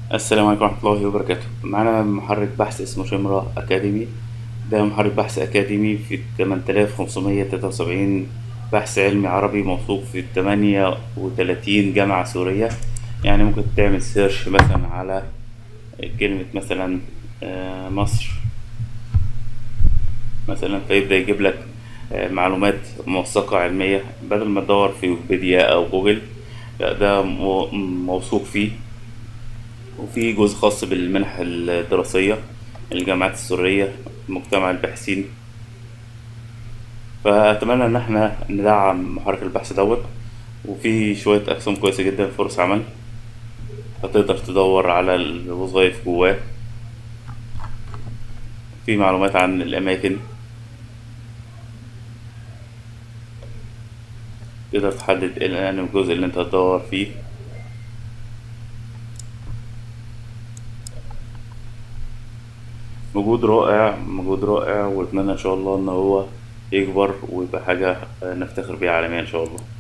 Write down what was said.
السلام عليكم ورحمة الله وبركاته معانا محرك بحث اسمه شمرة أكاديمي ده محرك بحث أكاديمي في 8573 بحث علمي عربي موثوق في 38 جامعة سورية يعني ممكن تعمل سيرش مثلا على كلمة مثلا آه، مصر مثلا فيبدأ يجيب لك آه، معلومات موثقة علمية بدل ما تدور في ويكيبيديا أو جوجل لا ده مو- موثوق فيه وفي جزء خاص بالمنح الدراسية الجامعات السورية مجتمع الباحثين فأتمنى إن احنا ندعم محرك البحث دوت وفي شوية أقسام كويسة جدا فرص عمل هتقدر تدور على الوظائف جواه في معلومات عن الأماكن تقدر تحدد إيه أنهي الجزء اللي أنت هتدور فيه مجهود رائع مجهود رائع واتمنى ان شاء الله ان هو يكبر ويبقى حاجة نفتخر بيها عالميا ان شاء الله